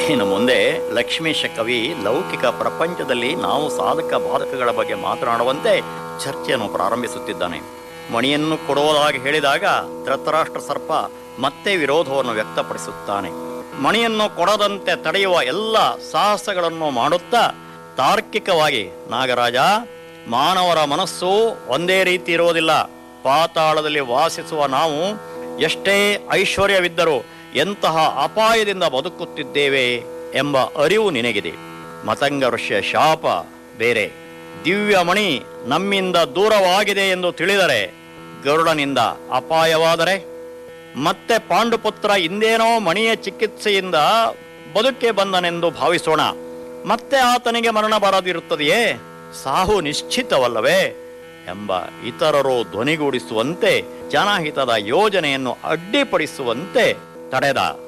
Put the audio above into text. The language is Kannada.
ಇನ್ನು ಮುಂದೆ ಲಕ್ಷ್ಮೀಶ ಕವಿ ಲೌಕಿಕ ಪ್ರಪಂಚದಲ್ಲಿ ನಾವು ಸಾಧಕ ಬಾಧಕಗಳ ಬಗ್ಗೆ ಮಾತನಾಡುವಂತೆ ಚರ್ಚೆಯನ್ನು ಪ್ರಾರಂಭಿಸುತ್ತಿದ್ದಾನೆ ಮಣಿಯನ್ನು ಕೊಡುವುದಾಗಿ ಹೇಳಿದಾಗ ಧೃತರಾಷ್ಟ್ರ ಸರ್ಪ ಮತ್ತೆ ವಿರೋಧವನ್ನು ವ್ಯಕ್ತಪಡಿಸುತ್ತಾನೆ ಮಣಿಯನ್ನು ಕೊಡದಂತೆ ತಡೆಯುವ ಎಲ್ಲ ಸಾಹಸಗಳನ್ನು ಮಾಡುತ್ತಾ ತಾರ್ಕಿಕವಾಗಿ ನಾಗರಾಜ ಮಾನವರ ಮನಸ್ಸು ಒಂದೇ ರೀತಿ ಇರುವುದಿಲ್ಲ ಪಾತಾಳದಲ್ಲಿ ವಾಸಿಸುವ ನಾವು ಎಷ್ಟೇ ಐಶ್ವರ್ಯವಿದ್ದರೂ ಎಂತಹ ಅಪಾಯದಿಂದ ಬದುಕುತ್ತಿದ್ದೇವೆ ಎಂಬ ಅರಿವು ನಿನಗಿದೆ ಮತಂಗ ಋಷಿಯ ಶಾಪ ಬೇರೆ ದಿವ್ಯ ಮಣಿ ನಮ್ಮಿಂದ ದೂರವಾಗಿದೆ ಎಂದು ತಿಳಿದರೆ ಗರುಡನಿಂದ ಅಪಾಯವಾದರೆ ಮತ್ತೆ ಪಾಂಡುಪುತ್ರ ಇಂದೇನೋ ಮಣಿಯ ಚಿಕಿತ್ಸೆಯಿಂದ ಬದುಕೆ ಬಂದನೆಂದು ಭಾವಿಸೋಣ ಮತ್ತೆ ಆತನಿಗೆ ಮರಣ ಬರದಿರುತ್ತದೆಯೇ ಸಾವು ನಿಶ್ಚಿತವಲ್ಲವೇ ಎಂಬ ಇತರರು ಧ್ವನಿಗೂಡಿಸುವಂತೆ ಜನಹಿತದ ಯೋಜನೆಯನ್ನು ಅಡ್ಡಿಪಡಿಸುವಂತೆ ತಡೆದ